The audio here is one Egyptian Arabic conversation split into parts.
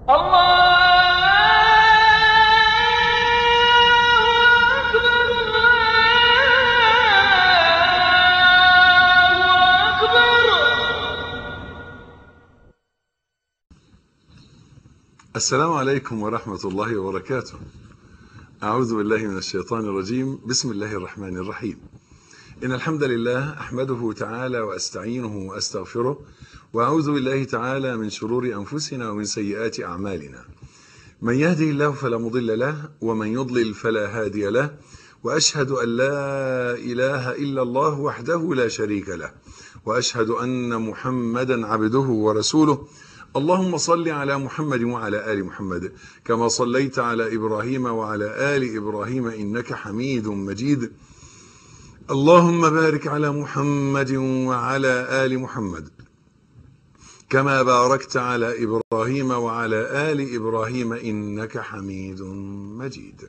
السلام عليكم ورحمة الله وبركاته أعوذ بالله من الشيطان الرجيم بسم الله الرحمن الرحيم إن الحمد لله أحمده تعالى وأستعينه وأستغفره وأعوذ بالله تعالى من شرور أنفسنا ومن سيئات أعمالنا من يهده الله فلا مضل له ومن يضلل فلا هادي له وأشهد أن لا إله إلا الله وحده لا شريك له وأشهد أن محمدا عبده ورسوله اللهم صل على محمد وعلى آل محمد كما صليت على إبراهيم وعلى آل إبراهيم إنك حميد مجيد اللهم بارك على محمد وعلى آل محمد كما باركت على إبراهيم وعلى آل إبراهيم إنك حميد مجيد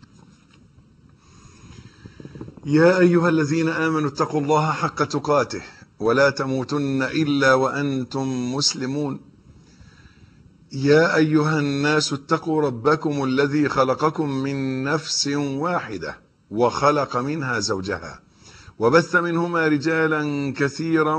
يا أيها الذين آمنوا اتقوا الله حق تقاته ولا تموتن إلا وأنتم مسلمون يا أيها الناس اتقوا ربكم الذي خلقكم من نفس واحدة وخلق منها زوجها وبث منهما رجالا كثيرا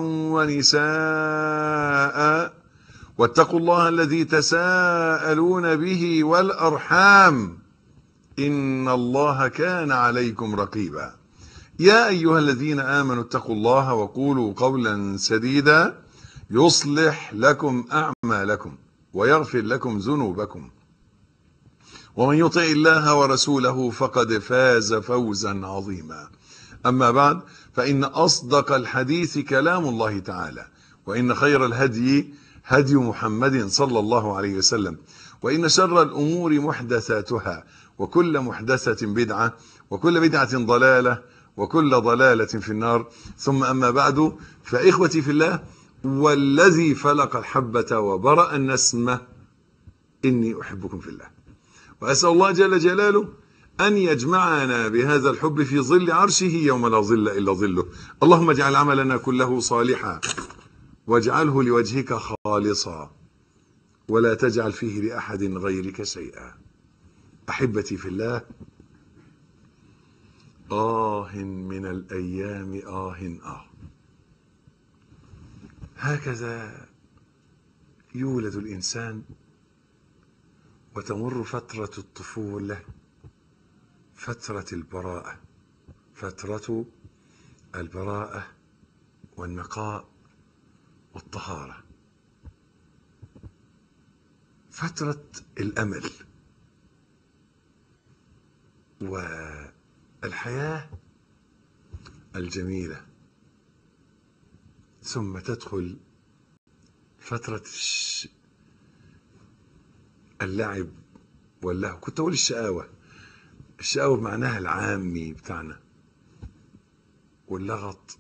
ونساء واتقوا الله الذي تساءلون به والأرحام إن الله كان عليكم رقيبا يا أيها الذين آمنوا اتقوا الله وقولوا قولا سديدا يصلح لكم أعمالكم ويغفر لكم ذنوبكم ومن يطع الله ورسوله فقد فاز فوزا عظيما أما بعد فإن أصدق الحديث كلام الله تعالى وإن خير الهدي هدي محمد صلى الله عليه وسلم وإن شر الأمور محدثاتها وكل محدثة بدعة وكل بدعة ضلالة وكل ضلالة في النار ثم أما بعد فإخوتي في الله والذي فلق الحبة وبرأ النسمة إني أحبكم في الله وأسأل الله جل جلاله أن يجمعنا بهذا الحب في ظل عرشه يوم لا ظل إلا ظله اللهم اجعل عملنا كله صالحا واجعله لوجهك خالصا ولا تجعل فيه لأحد غيرك شيئا أحبتي في الله آه من الأيام آه آه هكذا يولد الإنسان وتمر فترة الطفولة فترة البراءة فترة البراءة والنقاء والطهارة فترة الأمل والحياة الجميلة ثم تدخل فترة اللعب واللهو كنت أقول الشقاوة الشقاوة بمعناها العامي بتاعنا واللغط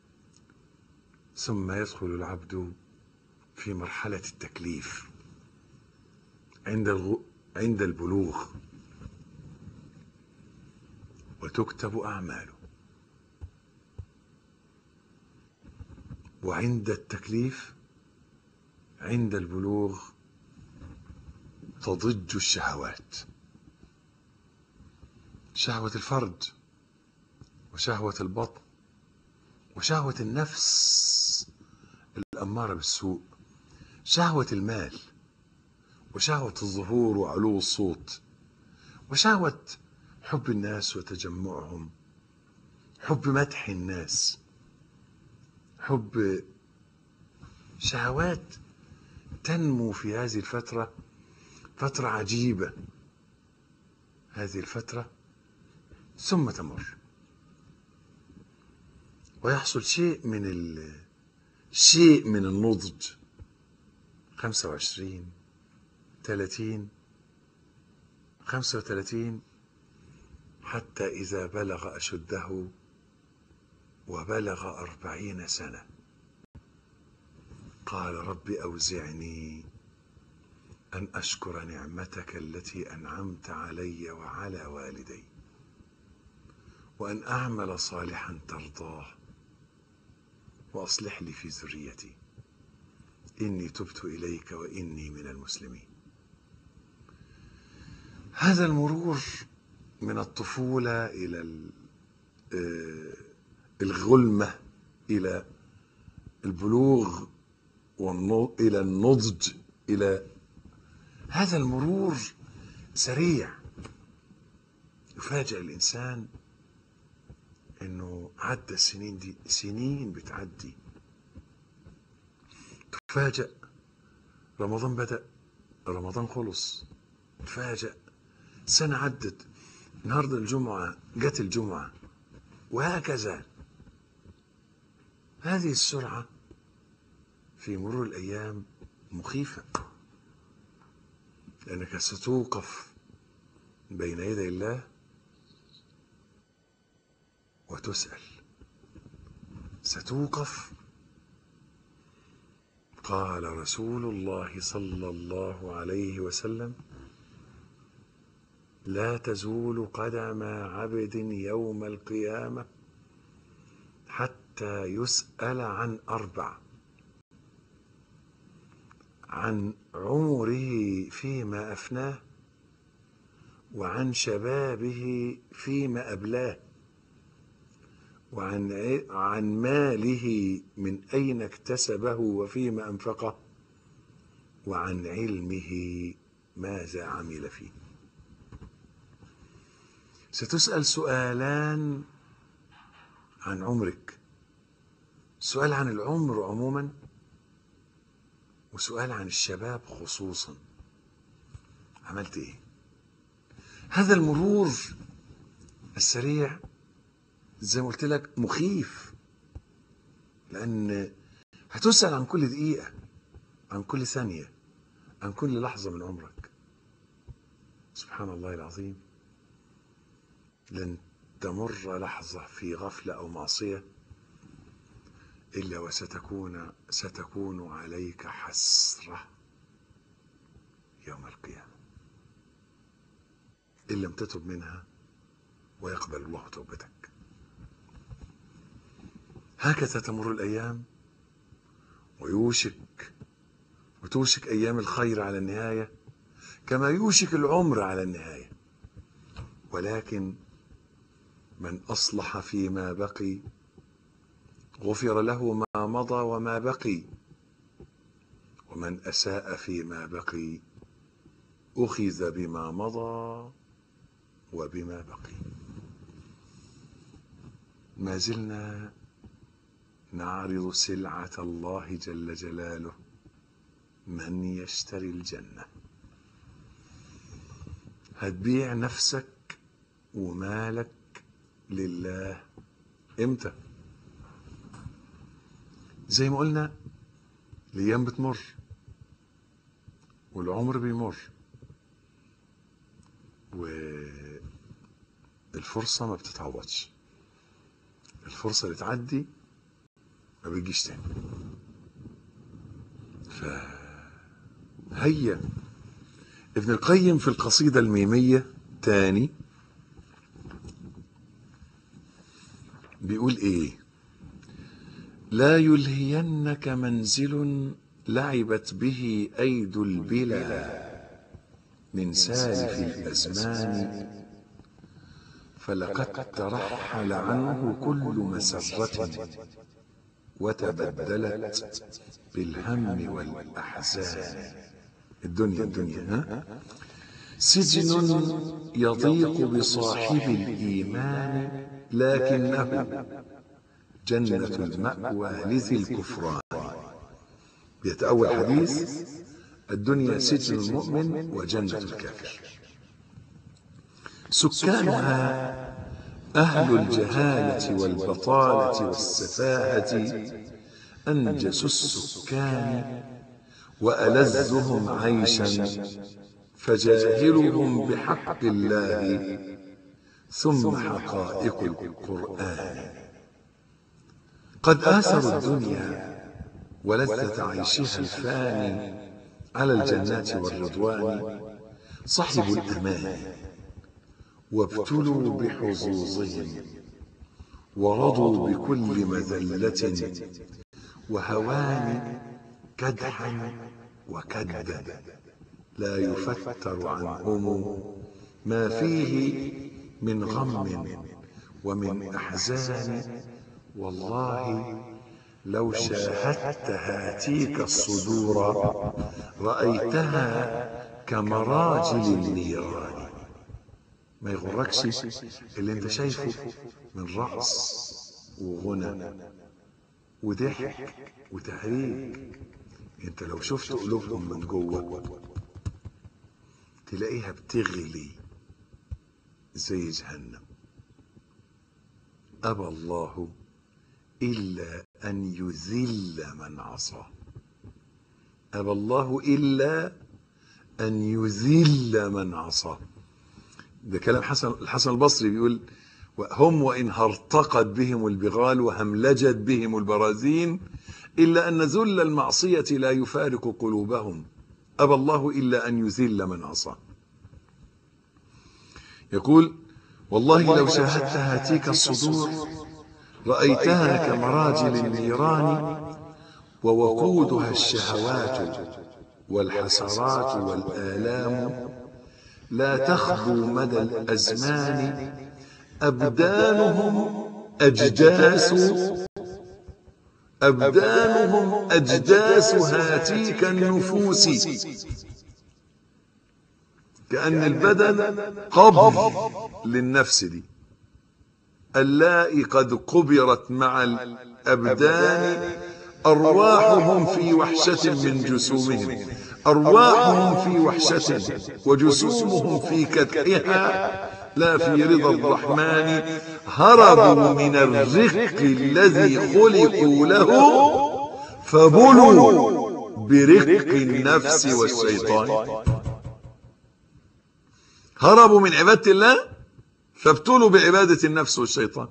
ثم يدخل العبد في مرحلة التكليف عند الغ... عند البلوغ وتكتب أعماله وعند التكليف عند البلوغ تضج الشهوات شهوة الفرج وشهوة البطن وشهوة النفس الأمارة بالسوء شهوة المال وشهوة الظهور وعلو الصوت وشهوة حب الناس وتجمعهم حب مدح الناس حب شهوات تنمو في هذه الفترة فترة عجيبة هذه الفترة ثم تمر ويحصل شيء من ال... شيء من النضج 25 30 35 حتى إذا بلغ أشده وبلغ أربعين سنة قال رب أوزعني أن أشكر نعمتك التي أنعمت علي وعلى والدي وأن أعمل صالحا ترضاه وأصلح لي في ذريتي إني تبت إليك وإني من المسلمين هذا المرور من الطفولة إلى الغلمة إلى البلوغ إلى النضج إلى هذا المرور سريع يفاجئ الإنسان إنه عدى السنين دي سنين بتعدي تفاجأ رمضان بدأ رمضان خلص تفاجأ سنة عدت النهاردة الجمعة جت الجمعة وهكذا هذه السرعة في مرور الأيام مخيفة لأنك ستوقف بين يدي الله وتسأل ستوقف قال رسول الله صلى الله عليه وسلم لا تزول قدم عبد يوم القيامة حتى يسأل عن أربع عن عمره فيما أفناه وعن شبابه فيما أبلاه وعن عن ماله من أين اكتسبه وفيما أنفقه وعن علمه ماذا عمل فيه ستسأل سؤالان عن عمرك سؤال عن العمر عموما وسؤال عن الشباب خصوصا عملت ايه هذا المرور السريع زي ما قلت لك مخيف لان هتسأل عن كل دقيقة عن كل ثانية عن كل لحظة من عمرك سبحان الله العظيم لن تمر لحظة في غفلة أو معصية إلا وستكون ستكون عليك حسرة يوم القيامة إن لم تتب منها ويقبل الله توبتك هكذا تمر الأيام ويوشك وتوشك أيام الخير على النهاية كما يوشك العمر على النهاية ولكن من أصلح فيما بقي غفر له ما مضى وما بقي ومن أساء فيما بقي أخذ بما مضى وبما بقي ما زلنا نعرض سلعة الله جل جلاله من يشتري الجنة هتبيع نفسك ومالك لله امتى زي ما قلنا الايام بتمر والعمر بيمر والفرصة ما بتتعوضش الفرصة اللي تعدي ما بتجيش تاني فهيا ابن القيم في القصيدة الميمية تاني بيقول ايه لا يلهينك منزل لعبت به ايد البلا من سالف الازمان فلقد ترحل عنه كل مسره وتبدلت بالهم والاحزان الدنيا الدنيا ها سجن يضيق بصاحب الايمان لكنه جنة المأوى لذي الكفران يتأول حديث الدنيا سجن المؤمن وجنة الكافر سكانها أهل الجهالة والبطالة والسفاهة أنجس السكان وألذهم عيشا فجاهلهم بحق الله ثم حقائق القرآن قد آثروا الدنيا ولذة عيشها الفاني على الجنات والرضوان صحبوا الأمان وابتلوا بحظوظهم ورضوا بكل مذلة وهوان كدحا وكدا لا يفتر عنهم ما فيه من غم ومن أحزان والله لو شاهدت هاتيك الصدور رأيتها كمراجل النيران ما يغركش اللي انت شايفه من رقص وغنى وضحك وتهريج انت لو شفت قلوبهم من جوه تلاقيها بتغلي زي جهنم أبى الله إلا أن يذل من عصاه أبى الله إلا أن يذل من عصاه ده كلام حسن الحسن البصري بيقول هم وإن هرطقت بهم البغال وهملجت بهم البرازين إلا أن ذل المعصية لا يفارق قلوبهم أبى الله إلا أن يذل من عصاه يقول والله لو شاهدت هاتيك الصدور رأيتها كمراجل النيران ووقودها الشهوات والحسرات والآلام لا تخبو مدى الأزمان أبدانهم أجداس أبدانهم أجداس هاتيك النفوس كأن البدن قبر للنفس دي اللائي قد قبرت مع الأبدان أرواحهم في وحشة من جسومهم أرواحهم في وحشة وجسومهم في كدحها لا في رضا الرحمن هربوا من الرق الذي خلقوا له فبلوا برق النفس والشيطان هربوا من عبادة الله فابتلوا بعبادة النفس والشيطان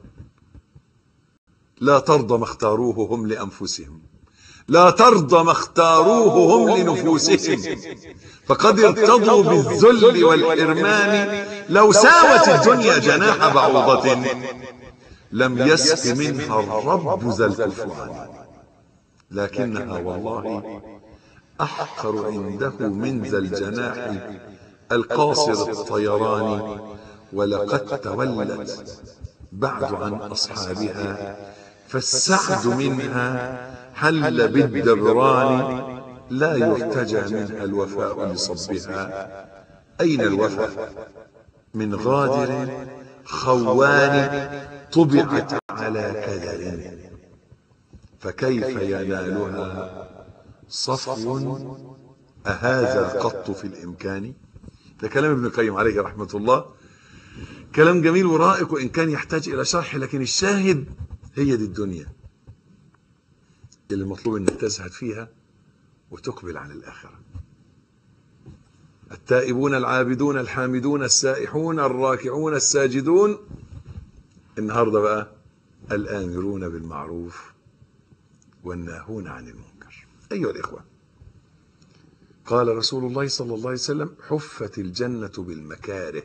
لا ترضى ما اختاروه هم لأنفسهم لا ترضى ما اختاروه هم لنفوسهم فقد ارتضوا بالذل والحرمان لو ساوت الدنيا جناح بعوضة لم يسق منها الرب ذا الكفران لكنها والله أحقر عنده من ذا الجناح القاصر الطيران ولقد تولت بعد عن أصحابها فالسعد منها حل بالدبران لا يرتجى منها الوفاء لصبها أين الوفاء من غادر خوان طبعت على كدر فكيف ينالها صفو أهذا قط في الإمكان ده كلام ابن القيم عليه رحمة الله كلام جميل ورائق وإن كان يحتاج إلى شرح لكن الشاهد هي دي الدنيا اللي المطلوب انك تزهد فيها وتقبل على الآخرة التائبون العابدون الحامدون السائحون الراكعون الساجدون النهاردة بقى الآمرون بالمعروف والناهون عن المنكر أيها الإخوة قال رسول الله صلى الله عليه وسلم حفت الجنة بالمكاره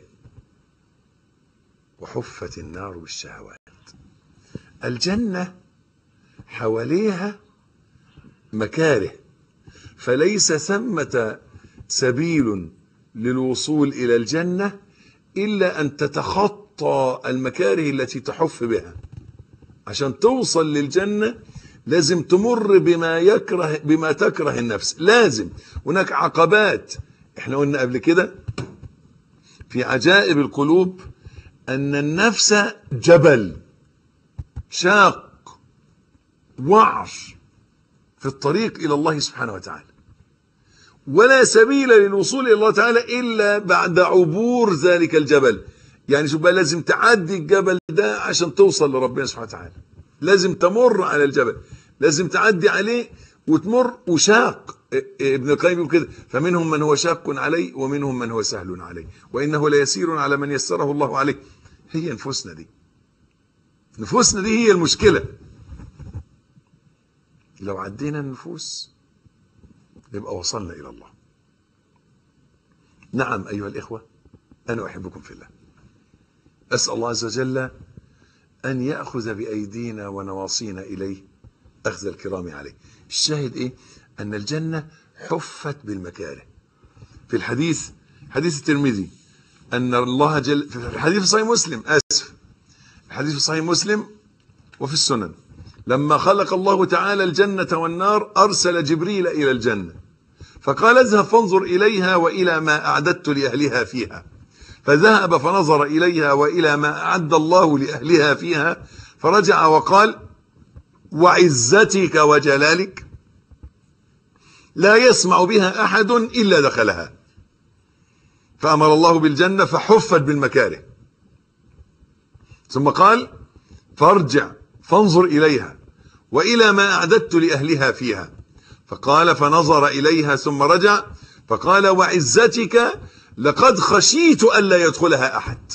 وحفت النار بالشهوات الجنة حواليها مكاره فليس ثمة سبيل للوصول إلى الجنة إلا أن تتخطى المكاره التي تحف بها عشان توصل للجنة لازم تمر بما يكره بما تكره النفس لازم هناك عقبات احنا قلنا قبل كده في عجائب القلوب أن النفس جبل شاق وعر في الطريق إلى الله سبحانه وتعالى ولا سبيل للوصول إلى الله تعالى إلا بعد عبور ذلك الجبل يعني شوف بقى لازم تعدي الجبل ده عشان توصل لربنا سبحانه وتعالى لازم تمر على الجبل لازم تعدي عليه وتمر وشاق ابن القيم يقول كده فمنهم من هو شاق عليه ومنهم من هو سهل عليه وإنه ليسير على من يسره الله عليه هي نفوسنا دي نفوسنا دي هي المشكلة لو عدينا النفوس يبقى وصلنا إلى الله نعم أيها الإخوة أنا أحبكم في الله أسأل الله عز وجل أن يأخذ بأيدينا ونواصينا إليه أخذ الكرام عليه الشاهد إيه أن الجنة حفت بالمكاره في الحديث حديث الترمذي أن الله جل في الحديث في صحيح مسلم آسف الحديث في صحيح مسلم وفي السنن لما خلق الله تعالى الجنة والنار أرسل جبريل إلى الجنة فقال اذهب فانظر إليها وإلى ما أعددت لأهلها فيها فذهب فنظر إليها وإلى ما أعد الله لأهلها فيها فرجع وقال وعزتك وجلالك لا يسمع بها أحد إلا دخلها فأمر الله بالجنة فحفت بالمكاره ثم قال فارجع فانظر إليها وإلى ما أعددت لأهلها فيها فقال فنظر إليها ثم رجع فقال وعزتك لقد خشيت ألا يدخلها أحد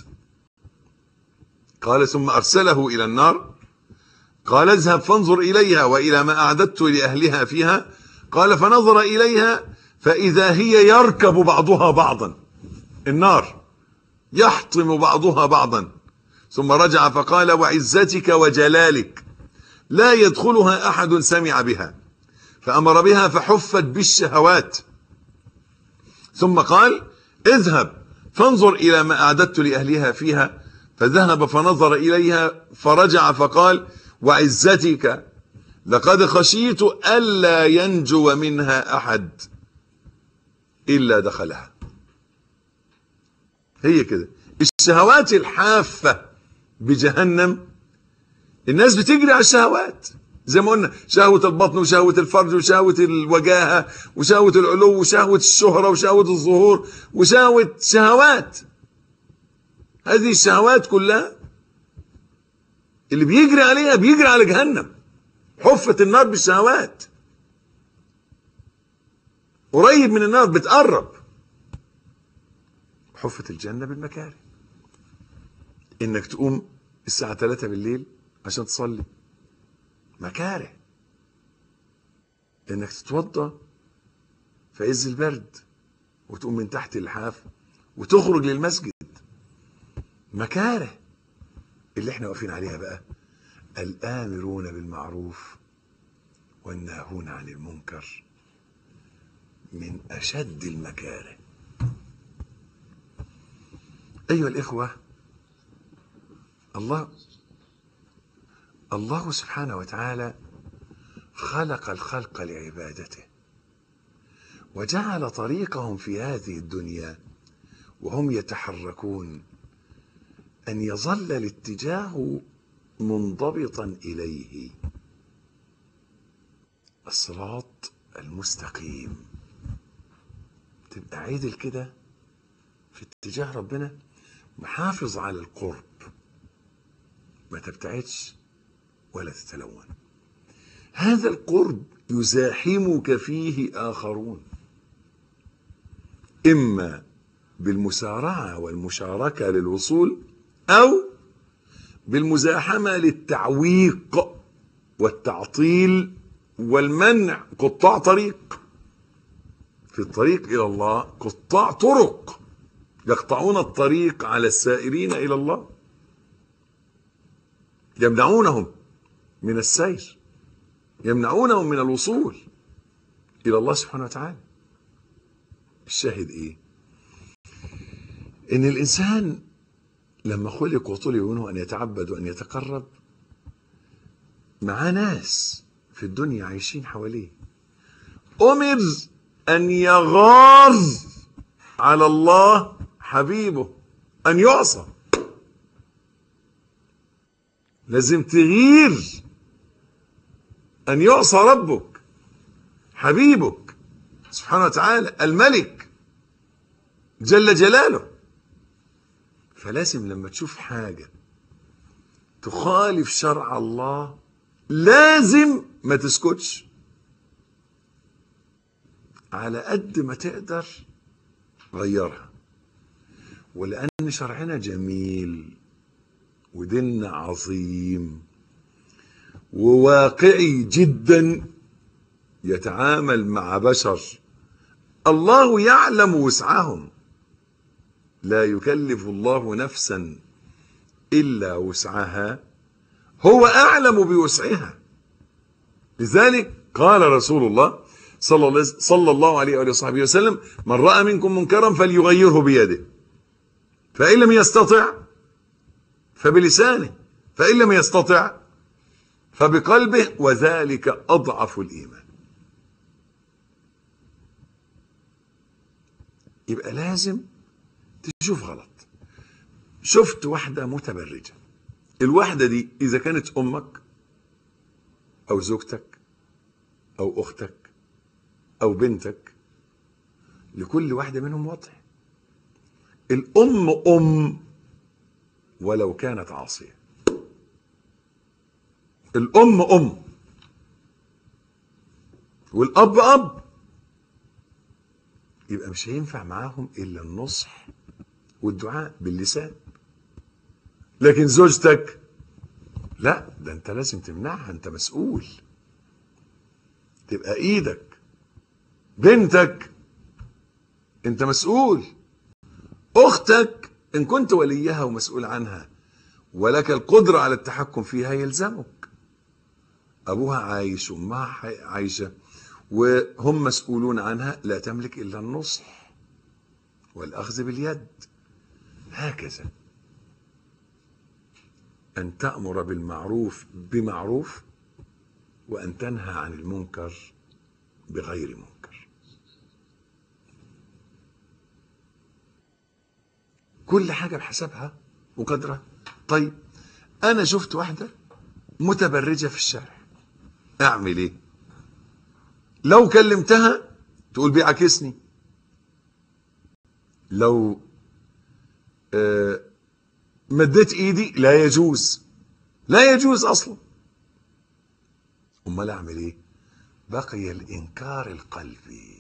قال ثم أرسله إلى النار قال اذهب فانظر إليها وإلى ما أعددت لأهلها فيها قال فنظر إليها فإذا هي يركب بعضها بعضا النار يحطم بعضها بعضا ثم رجع فقال وعزتك وجلالك لا يدخلها أحد سمع بها فأمر بها فحفت بالشهوات ثم قال اذهب فانظر إلى ما أعددت لأهلها فيها فذهب فنظر إليها فرجع فقال وعزتك لقد خشيت ألا ينجو منها أحد إلا دخلها هي كده الشهوات الحافة بجهنم الناس بتجري على الشهوات زي ما قلنا شهوة البطن وشهوة الفرج وشهوة الوجاهة وشهوة العلو وشهوة الشهرة وشهوة الظهور وشهوة شهوات هذه الشهوات كلها اللي بيجري عليها بيجري على جهنم حفت النار بالشهوات قريب من النار بتقرب حفت الجنة بالمكاره انك تقوم الساعة 3 بالليل عشان تصلي مكاره انك تتوضى في عز البرد وتقوم من تحت اللحاف وتخرج للمسجد مكاره اللي احنا واقفين عليها بقى الآمرون بالمعروف والناهون عن المنكر من أشد المكاره أيها الإخوة الله الله سبحانه وتعالى خلق الخلق لعبادته وجعل طريقهم في هذه الدنيا وهم يتحركون أن يظل الاتجاه منضبطا إليه الصراط المستقيم تبقى عدل كده في اتجاه ربنا محافظ على القرب ما تبتعدش ولا تتلون هذا القرب يزاحمك فيه آخرون إما بالمسارعة والمشاركة للوصول أو بالمزاحمة للتعويق والتعطيل والمنع قطاع طريق في الطريق إلى الله قطاع طرق يقطعون الطريق على السائرين إلى الله يمنعونهم من السير يمنعونهم من الوصول إلى الله سبحانه وتعالى الشاهد إيه إن الإنسان لما خلق وطلب منه أن يتعبد وأن يتقرب مع ناس في الدنيا عايشين حواليه أمر أن يغار على الله حبيبه أن يعصى لازم تغير أن يعصى ربك حبيبك سبحانه وتعالى الملك جل جلاله فلازم لما تشوف حاجة تخالف شرع الله لازم ما تسكتش على قد ما تقدر غيرها ولأن شرعنا جميل وديننا عظيم وواقعي جدا يتعامل مع بشر الله يعلم وسعهم لا يكلف الله نفسا الا وسعها هو اعلم بوسعها لذلك قال رسول الله صلى صلى الله عليه وآله وصحبه وسلم من رأى منكم منكرا فليغيره بيده فإن لم يستطع فبلسانه فإن لم يستطع فبقلبه وذلك أضعف الإيمان يبقى لازم تشوف غلط شفت واحدة متبرجة الواحدة دي إذا كانت أمك أو زوجتك أو أختك أو بنتك لكل واحدة منهم وضع الأم أم ولو كانت عاصية الأم أم والأب أب يبقى مش هينفع معاهم إلا النصح والدعاء باللسان لكن زوجتك لا ده انت لازم تمنعها انت مسؤول تبقى ايدك بنتك انت مسؤول اختك ان كنت وليها ومسؤول عنها ولك القدرة على التحكم فيها يلزمك ابوها عايش وامها عايشة وهم مسؤولون عنها لا تملك الا النصح والاخذ باليد هكذا أن تأمر بالمعروف بمعروف وأن تنهى عن المنكر بغير منكر كل حاجة بحسبها وقدرها طيب أنا شفت واحدة متبرجة في الشارع أعمل إيه لو كلمتها تقول بيعكسني لو آه مديت ايدي لا يجوز لا يجوز اصلا امال اعمل ايه بقي الانكار القلبي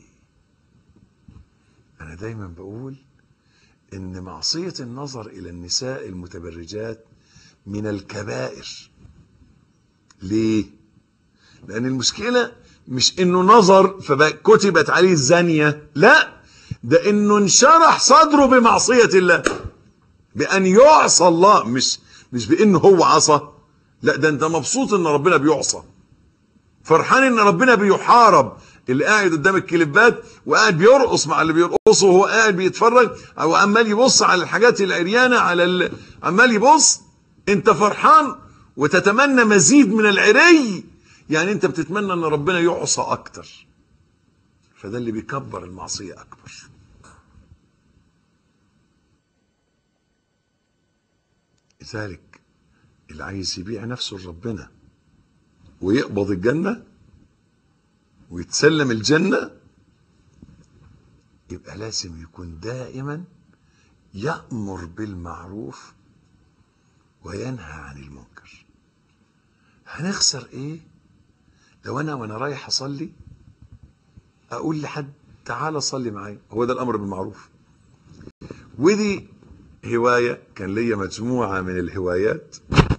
انا دايما بقول ان معصيه النظر الى النساء المتبرجات من الكبائر ليه لان المشكله مش انه نظر فكتبت عليه الزانيه لا ده انه انشرح صدره بمعصيه الله بأن يعصى الله مش مش بأنه هو عصى لا ده أنت مبسوط إن ربنا بيعصى فرحان إن ربنا بيحارب اللي قاعد قدام الكليبات وقاعد بيرقص مع اللي بيرقصوا وهو قاعد بيتفرج أو عمال يبص على الحاجات العريانة على ال... عمال يبص أنت فرحان وتتمنى مزيد من العري يعني أنت بتتمنى إن ربنا يعصى أكتر فده اللي بيكبر المعصية أكبر لذلك اللي عايز يبيع نفسه لربنا ويقبض الجنة ويتسلم الجنة يبقى لازم يكون دائما يأمر بالمعروف وينهى عن المنكر هنخسر ايه لو انا وانا رايح اصلي اقول لحد تعالى صلي معايا هو ده الامر بالمعروف ودي هواية كان ليا مجموعة من الهوايات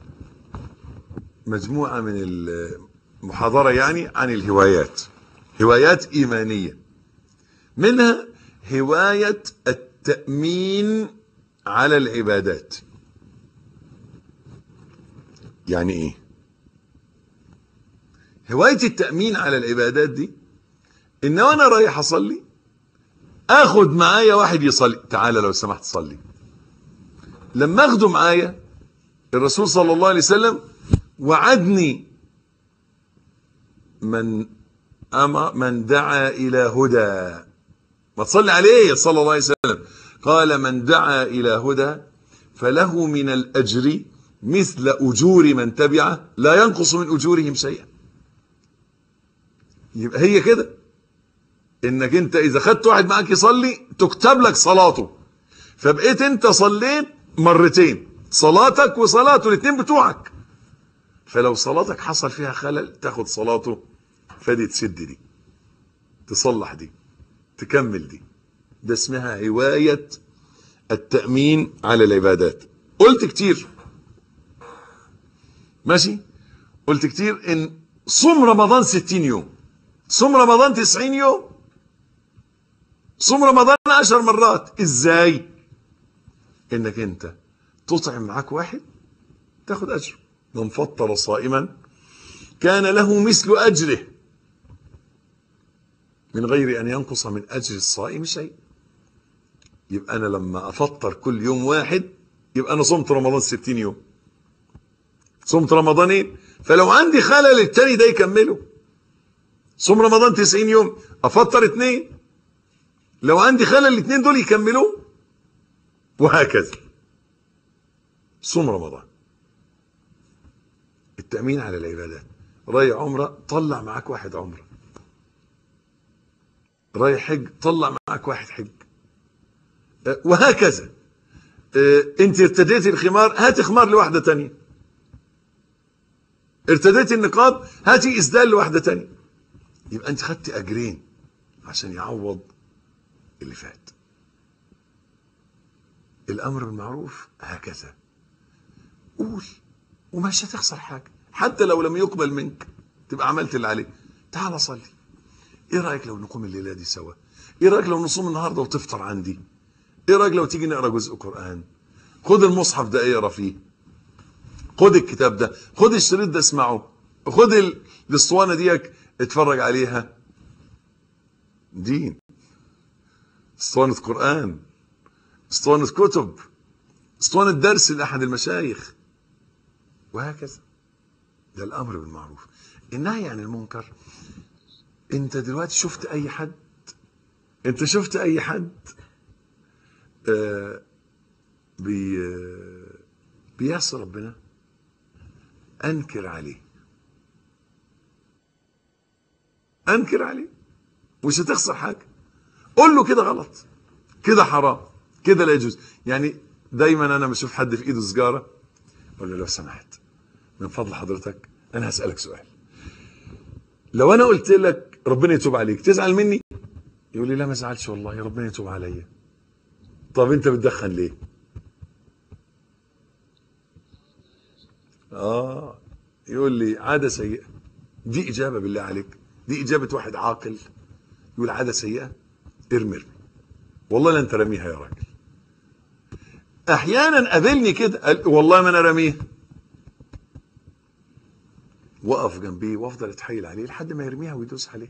مجموعة من المحاضرة يعني عن الهوايات هوايات إيمانية منها هواية التأمين على العبادات يعني إيه هواية التأمين على العبادات دي إن وأنا رايح أصلي آخد معايا واحد يصلي تعالى لو سمحت صلي لما اخده معايا الرسول صلى الله عليه وسلم وعدني من أما من دعا إلى هدى ما تصلي عليه صلى الله عليه وسلم قال من دعا إلى هدى فله من الأجر مثل أجور من تبعه لا ينقص من أجورهم شيئا يبقى هي كده انك انت اذا خدت واحد معاك يصلي تكتب لك صلاته فبقيت انت صليت مرتين صلاتك وصلاته الاثنين بتوعك فلو صلاتك حصل فيها خلل تاخد صلاته فدي تسد دي تصلح دي تكمل دي ده اسمها هواية التأمين على العبادات قلت كتير ماشي قلت كتير ان صوم رمضان ستين يوم صوم رمضان تسعين يوم صوم رمضان عشر مرات ازاي انك انت تطعم معاك واحد تاخد اجره من فطر صائما كان له مثل اجره من غير ان ينقص من اجر الصائم شيء يبقى انا لما افطر كل يوم واحد يبقى انا صمت رمضان 60 يوم صمت رمضانين فلو عندي خلل التاني ده يكمله صوم رمضان 90 يوم افطر اثنين لو عندي خلل الاثنين دول يكملوه وهكذا صوم رمضان التأمين على العبادات رايح عمرة طلع معاك واحد عمرة رايح حج طلع معاك واحد حج أه، وهكذا أه، انت ارتديتي الخمار هاتي خمار لواحدة تانية ارتديتي النقاب هاتي اسدال لواحدة تانية يبقى انت خدتي اجرين عشان يعوض اللي فات الامر بالمعروف هكذا قول ومش هتخسر حاجه حتى لو لم يقبل منك تبقى عملت اللي عليك تعال صلي ايه رايك لو نقوم الليله دي سوا ايه رايك لو نصوم النهارده وتفطر عندي ايه رايك لو تيجي نقرا جزء قران خد المصحف ده اقرا فيه خد الكتاب ده خد الشريط ده اسمعه خد ال- الاسطوانه ديك اتفرج عليها دين اسطوانه قران اسطوانه كتب اسطوانه درس لاحد المشايخ وهكذا ده الامر بالمعروف النهي عن المنكر انت دلوقتي شفت اي حد انت شفت اي حد آه بي آه بيعصي ربنا انكر عليه انكر عليه مش هتخسر حاجه قول له كده غلط كده حرام كده لا يجوز يعني دايما انا بشوف حد في ايده سجاره اقول له لو سمحت من فضل حضرتك انا هسالك سؤال لو انا قلت لك ربنا يتوب عليك تزعل مني يقول لي لا ما ازعلش والله ربنا يتوب عليا طب انت بتدخن ليه اه يقول لي عاده سيئه دي اجابه بالله عليك دي اجابه واحد عاقل يقول عاده سيئه ارمي ارمي والله لا انت رميها يا راجل احيانا قابلني كده قال والله ما انا رميها وقف جنبيه وافضل اتحايل عليه لحد ما يرميها ويدوس عليه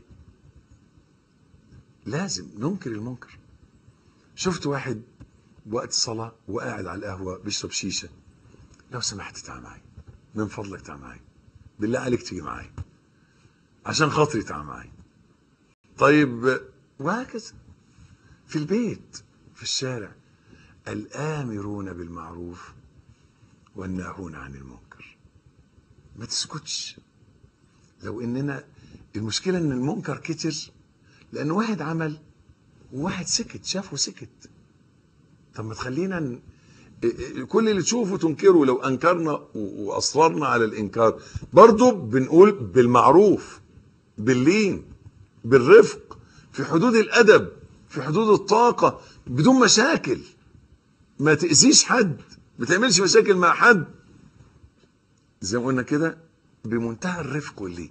لازم ننكر المنكر شفت واحد وقت صلاة وقاعد على القهوة بيشرب شيشة لو سمحت تعال معي من فضلك تعال معي بالله عليك تيجي معي عشان خاطري تعال معي طيب وهكذا في البيت في الشارع الآمرون بالمعروف والناهون عن المنكر ما تسكتش لو اننا المشكله ان المنكر كتر لان واحد عمل وواحد سكت شاف وسكت طب ما تخلينا ن... كل اللي تشوفه تنكره لو انكرنا و- واصررنا على الانكار برضو بنقول بالمعروف باللين بالرفق في حدود الادب في حدود الطاقه بدون مشاكل ما تاذيش حد ما تعملش مشاكل مع حد زي ما قلنا كده بمنتهى الرفق واللين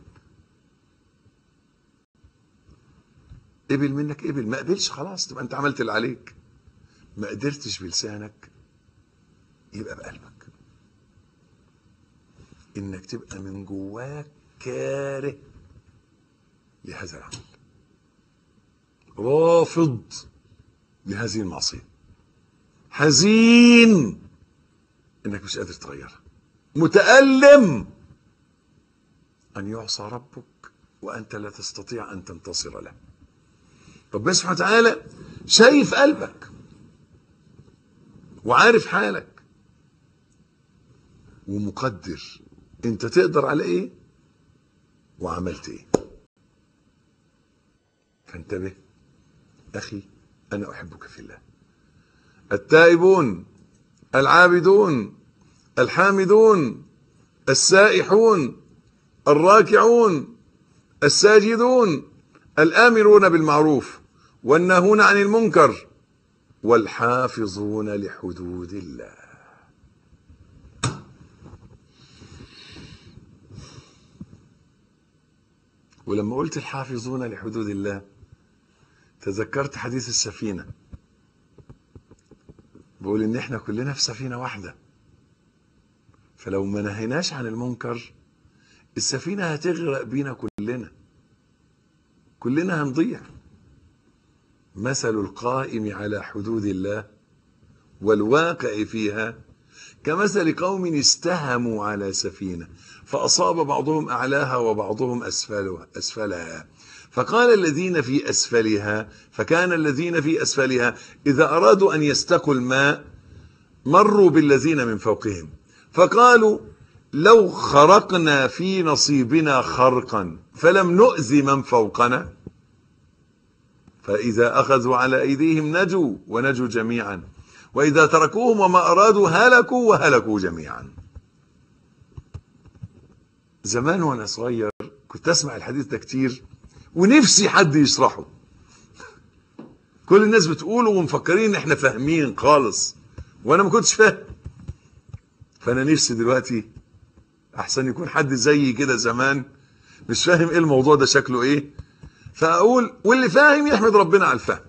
قبل منك قبل ما قبلش خلاص تبقى انت عملت اللي عليك ما قدرتش بلسانك يبقى بقلبك انك تبقى من جواك كاره لهذا العمل رافض لهذه المعصيه حزين انك مش قادر تغيرها متألم أن يعصى ربك وأنت لا تستطيع أن تنتصر له ربنا سبحانه وتعالى شايف قلبك وعارف حالك ومقدر انت تقدر على ايه وعملت ايه فانتبه اخي انا احبك في الله التائبون العابدون الحامدون السائحون الراكعون الساجدون الآمرون بالمعروف والناهون عن المنكر والحافظون لحدود الله ولما قلت الحافظون لحدود الله تذكرت حديث السفينة بقول ان احنا كلنا في سفينة واحدة فلو ما نهيناش عن المنكر السفينة هتغرق بينا كلنا كلنا هنضيع مثل القائم على حدود الله والواقع فيها كمثل قوم استهموا على سفينة فأصاب بعضهم أعلاها وبعضهم أسفلها, أسفلها فقال الذين في أسفلها فكان الذين في أسفلها إذا أرادوا أن يستقوا الماء مروا بالذين من فوقهم فقالوا لو خرقنا في نصيبنا خرقا فلم نؤذي من فوقنا فإذا أخذوا على أيديهم نجوا ونجوا جميعا وإذا تركوهم وما أرادوا هلكوا وهلكوا جميعا زمان وأنا صغير كنت أسمع الحديث ده كتير ونفسي حد يشرحه كل الناس بتقوله ومفكرين ان احنا فاهمين خالص وانا ما كنتش فاهم فانا نفسي دلوقتي احسن يكون حد زيي كده زمان مش فاهم ايه الموضوع ده شكله ايه فاقول واللي فاهم يحمد ربنا على الفهم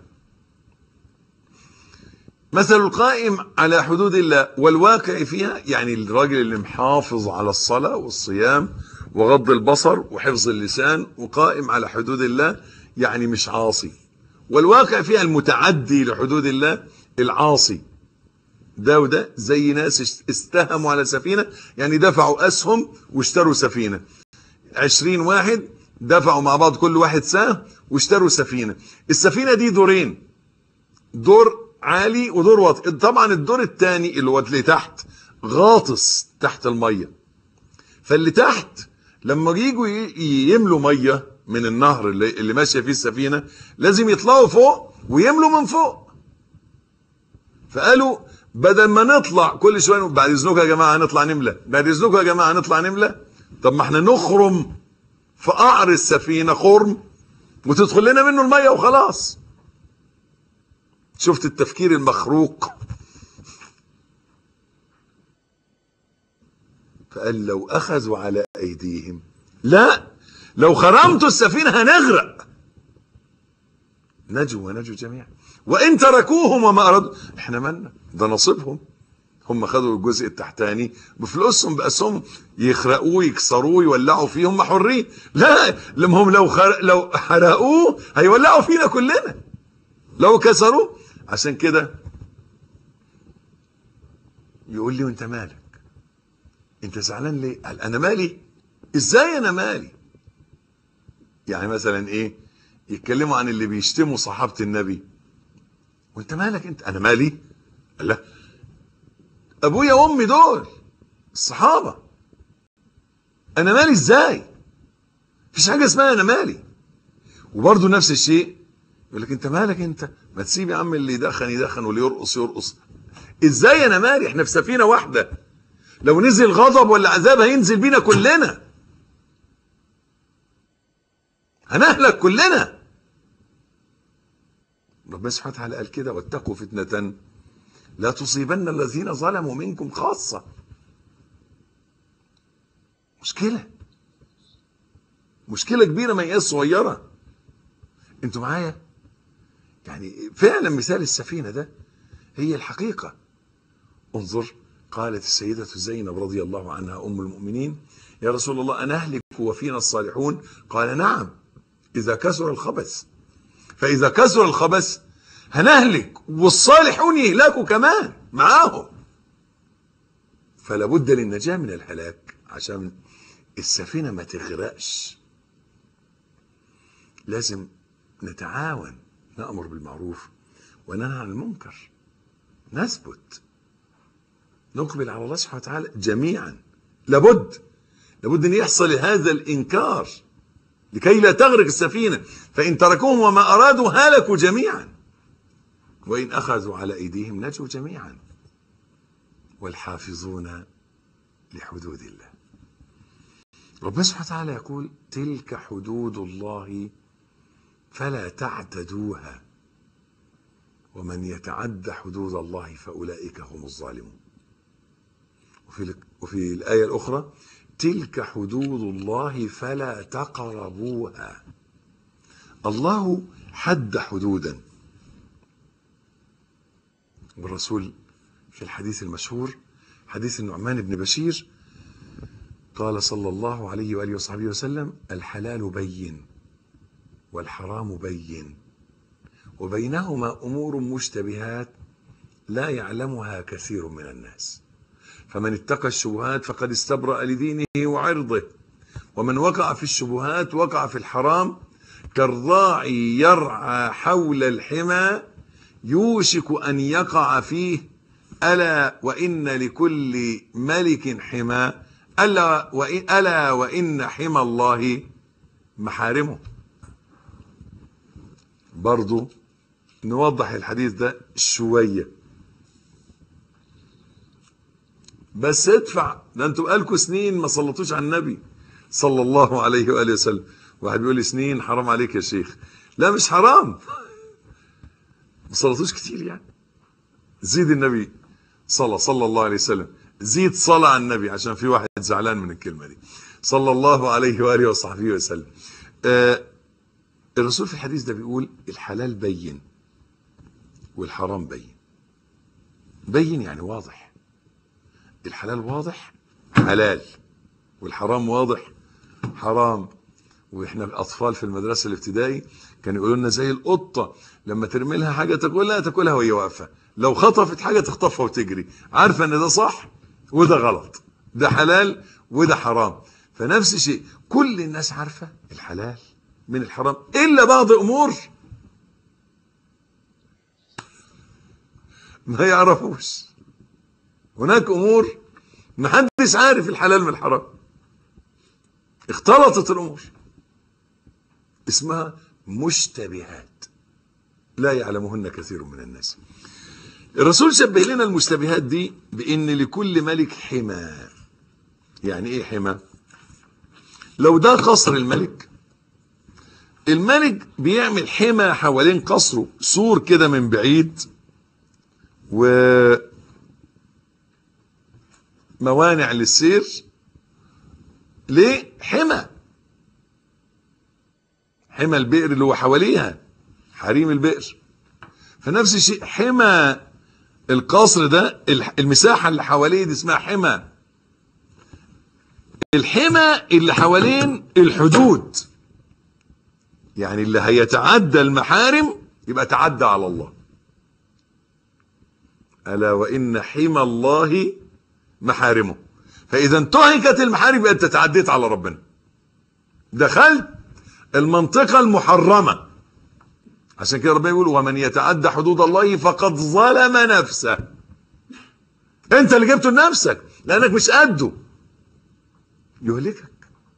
مثل القائم على حدود الله والواقع فيها يعني الراجل اللي محافظ على الصلاة والصيام وغض البصر وحفظ اللسان وقائم على حدود الله يعني مش عاصي والواقع فيها المتعدي لحدود الله العاصي ده وده زي ناس استهموا على سفينة يعني دفعوا أسهم واشتروا سفينة عشرين واحد دفعوا مع بعض كل واحد سهم واشتروا سفينة السفينة دي دورين دور عالي ودور واطي طبعا الدور الثاني اللي هو اللي تحت غاطس تحت المية فاللي تحت لما يجوا يملوا مية من النهر اللي, اللي ماشية فيه السفينة لازم يطلعوا فوق ويملوا من فوق فقالوا بدل ما نطلع كل شويه بعد اذنكم يا جماعه هنطلع نملى بعد اذنكم يا جماعه هنطلع نملى طب ما احنا نخرم في قعر السفينه خرم وتدخل لنا منه الميه وخلاص شفت التفكير المخروق فقال لو اخذوا على ايديهم لا لو خرمتوا السفينه هنغرق نجوا ونجوا جميعا وان تركوهم وما ارادوا احنا مالنا ده نصيبهم هم خدوا الجزء التحتاني بفلوسهم باسهم يخرقوه يكسروه يولعوا فيه هم حرين لا لما هم لو خر... لو حرقوه هيولعوا فينا كلنا لو كسروه عشان كده يقول لي وانت مالك انت زعلان ليه قال انا مالي ازاي انا مالي يعني مثلا ايه يتكلموا عن اللي بيشتموا صحابه النبي وانت مالك انت انا مالي قال لا ابويا وامي دول الصحابه انا مالي ازاي مفيش حاجه اسمها انا مالي وبرضه نفس الشيء يقول لك انت مالك انت ما تسيب يا عم اللي يدخن يدخن واللي يرقص يرقص ازاي انا مالي احنا في سفينه واحده لو نزل غضب ولا عذاب هينزل بينا كلنا هنهلك كلنا ربنا سبحانه وتعالى قال كده واتقوا فتنة لا تصيبن الذين ظلموا منكم خاصة مشكلة مشكلة كبيرة ما هي صغيرة انتوا معايا يعني فعلا مثال السفينة ده هي الحقيقة انظر قالت السيدة زينب رضي الله عنها أم المؤمنين يا رسول الله أنا أهلك وفينا الصالحون قال نعم إذا كثر الخبث فإذا كثر الخبث هنهلك والصالحون يهلكوا كمان معاهم فلا بد للنجاة من الهلاك عشان السفينة ما تغرقش لازم نتعاون نأمر بالمعروف وننهى عن المنكر نثبت نقبل على الله سبحانه وتعالى جميعا لابد لابد ان يحصل هذا الانكار لكي لا تغرق السفينه فان تركوهم وما ارادوا هلكوا جميعا وان اخذوا على ايديهم نجوا جميعا والحافظون لحدود الله ربنا سبحانه وتعالى يقول تلك حدود الله فلا تعتدوها ومن يتعد حدود الله فاولئك هم الظالمون وفي وفي الآية الأخرى تلك حدود الله فلا تقربوها الله حد حدودا والرسول في الحديث المشهور حديث النعمان بن بشير قال صلى الله عليه وآله وصحبه وسلم الحلال بين والحرام بين وبينهما أمور مشتبهات لا يعلمها كثير من الناس فمن اتقى الشبهات فقد استبرأ لدينه وعرضه ومن وقع في الشبهات وقع في الحرام كالراعي يرعى حول الحمى يوشك أن يقع فيه ألا وإن لكل ملك حمى ألا وإن, ألا وإن حمى الله محارمه برضو نوضح الحديث ده شوية بس ادفع ده انتوا بقالكوا سنين ما صلتوش على النبي صلى الله عليه وآله وسلم واحد بيقول لي سنين حرام عليك يا شيخ لا مش حرام ما صلتوش كتير يعني زيد النبي صلى صلى الله عليه وسلم زيد صلاة على النبي عشان في واحد زعلان من الكلمة دي صلى الله عليه وآله وصحبه وسلم آه الرسول في الحديث ده بيقول الحلال بين والحرام بين بين يعني واضح الحلال واضح حلال والحرام واضح حرام واحنا الاطفال في المدرسه الابتدائي كانوا يقولوا لنا زي القطه لما ترمي لها حاجه تاكلها تاكلها وهي واقفه لو خطفت حاجه تخطفها وتجري عارفه ان ده صح وده غلط ده حلال وده حرام فنفس الشيء كل الناس عارفه الحلال من الحرام الا بعض امور ما يعرفوش هناك امور محدش عارف الحلال من الحرام اختلطت الامور اسمها مشتبهات لا يعلمهن كثير من الناس الرسول شبه لنا المشتبهات دي بان لكل ملك حمى يعني ايه حمى لو ده قصر الملك الملك بيعمل حمى حوالين قصره سور كده من بعيد و موانع للسير ليه حمى حمى البئر اللي هو حواليها حريم البئر فنفس الشيء حمى القصر ده المساحة اللي حواليه دي اسمها حمى الحمى اللي حوالين الحدود يعني اللي هيتعدى المحارم يبقى تعدى على الله ألا وإن حمى الله محارمه فإذا انتهكت المحارم يبقى أنت تعديت على ربنا دخلت المنطقة المحرمة عشان كده ربنا يقول ومن يتعدى حدود الله فقد ظلم نفسه انت اللي جبته لنفسك لانك مش قده يهلكك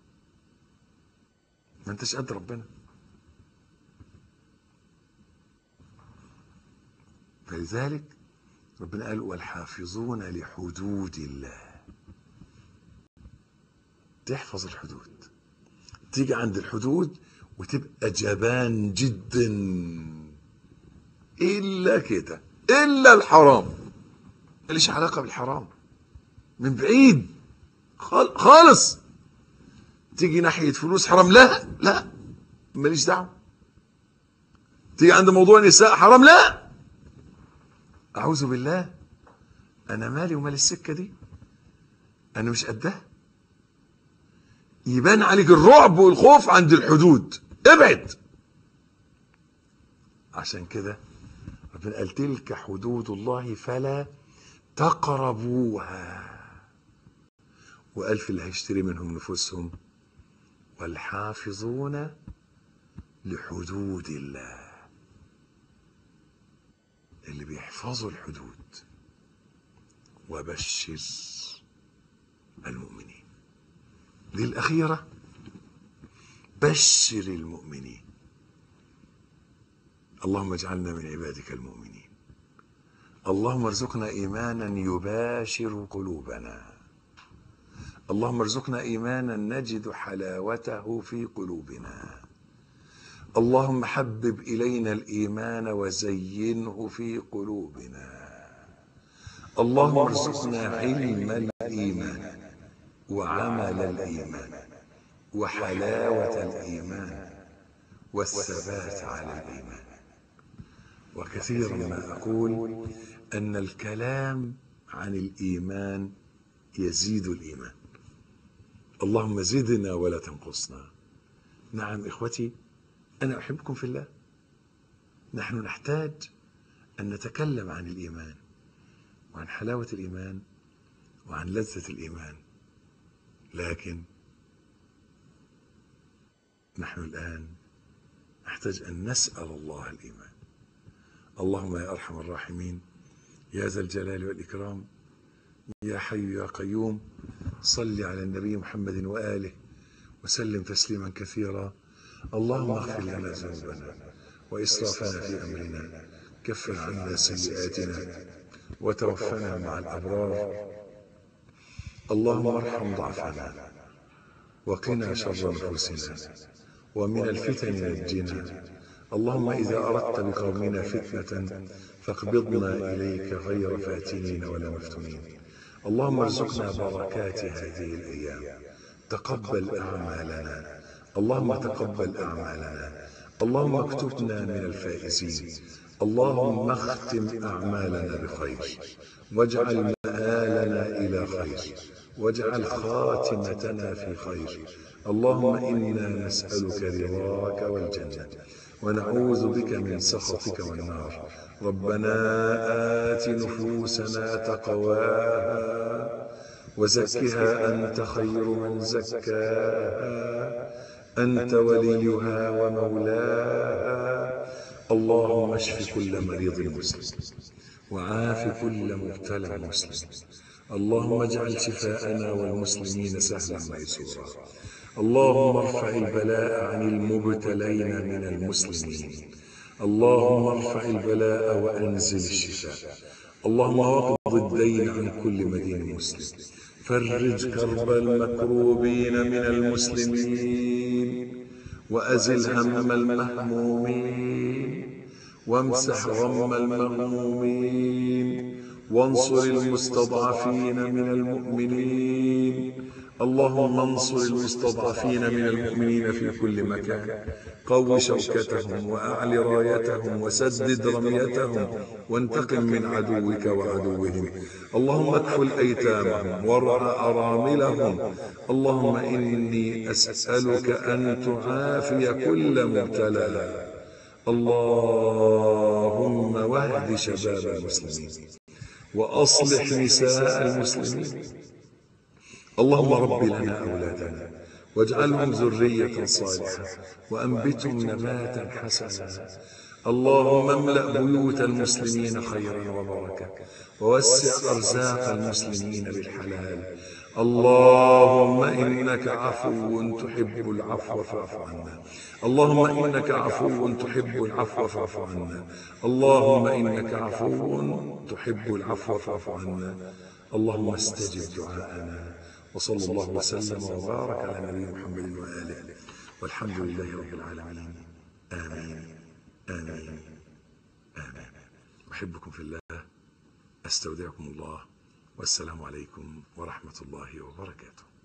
ما انتش قد ربنا فلذلك ربنا قال والحافظون لحدود الله تحفظ الحدود تيجي عند الحدود وتبقى جبان جدا الا كده الا الحرام ماليش علاقه بالحرام من بعيد خالص تيجي ناحيه فلوس حرام لا لا ماليش دعوه تيجي عند موضوع النساء حرام لا اعوذ بالله انا مالي ومال السكه دي انا مش قدها يبان عليك الرعب والخوف عند الحدود ابعد عشان كده ربنا قال تلك حدود الله فلا تقربوها وقال في اللي هيشتري منهم نفوسهم والحافظون لحدود الله اللي بيحفظوا الحدود وبشر المؤمنين دي الأخيرة بشر المؤمنين اللهم اجعلنا من عبادك المؤمنين اللهم ارزقنا ايمانا يباشر قلوبنا اللهم ارزقنا ايمانا نجد حلاوته في قلوبنا اللهم حبب الينا الايمان وزينه في قلوبنا اللهم ارزقنا علم الايمان وعمل الايمان وحلاوه الايمان والثبات على الايمان وكثيرا ما اقول ان الكلام عن الايمان يزيد الايمان اللهم زدنا ولا تنقصنا نعم اخوتي انا احبكم في الله نحن نحتاج أن نتكلم عن الإيمان وعن حلاوة الإيمان وعن لذة الإيمان لكن نحن الآن نحتاج أن نسأل الله الإيمان اللهم يا أرحم الراحمين يا ذا الجلال والإكرام يا حي يا قيوم صل على النبي محمد وآله وسلم تسليما كثيرا اللهم اغفر لنا ذنوبنا وإسرافنا في أمرنا كفر عنا سيئاتنا وتوفنا مع الأبرار اللهم ارحم ضعفنا وقنا شر نفوسنا ومن الفتن نجنا اللهم إذا أردت بقومنا فتنة فاقبضنا إليك غير فاتنين ولا مفتونين اللهم ارزقنا بركات هذه الأيام تقبل أعمالنا اللهم تقبل أعمالنا اللهم اكتبنا من الفائزين اللهم اختم أعمالنا بخير واجعل مآلنا إلى خير واجعل خاتمتنا في خير اللهم إنا نسألك رضاك والجنة ونعوذ بك من سخطك والنار ربنا آت نفوسنا تقواها وزكها أنت خير من زكاها أنت وليها ومولاها اللهم اشف كل مريض مسلم وعاف كل مبتلى مسلم اللهم اجعل شفاءنا والمسلمين سهلا ميسورا اللهم ارفع البلاء عن المبتلين من المسلمين اللهم ارفع البلاء وانزل الشفاء اللهم واقض الدين عن كل مدين مسلم فرج كرب المكروبين من المسلمين وازل هم المهمومين وامسح غم المغمومين وانصر المستضعفين من المؤمنين اللهم انصر المستضعفين من المؤمنين في كل مكان قو شوكتهم واعل رايتهم وسدد رميتهم وانتقم من عدوك وعدوهم اللهم اكفل ايتامهم وارع اراملهم اللهم اني اسالك ان تعافي كل مبتلى اللهم واهد شباب المسلمين واصلح نساء المسلمين اللهم رب لنا أولادنا واجعلهم ذرية صالحة وأنبتهم نباتا حسنا اللهم املأ بيوت المسلمين خيرا وبركة ووسع أرزاق المسلمين بالحلال اللهم إنك عفو تحب العفو فاعف عنا اللهم إنك عفو تحب العفو فاعف عنا اللهم إنك عفو تحب العفو فاعف عنا اللهم استجب دعاءنا وصلى الله وسلم وبارك على نبينا محمد وآله والحمد لله رب العالمين آمين آمين آمين أحبكم في الله أستودعكم الله والسلام عليكم ورحمة الله وبركاته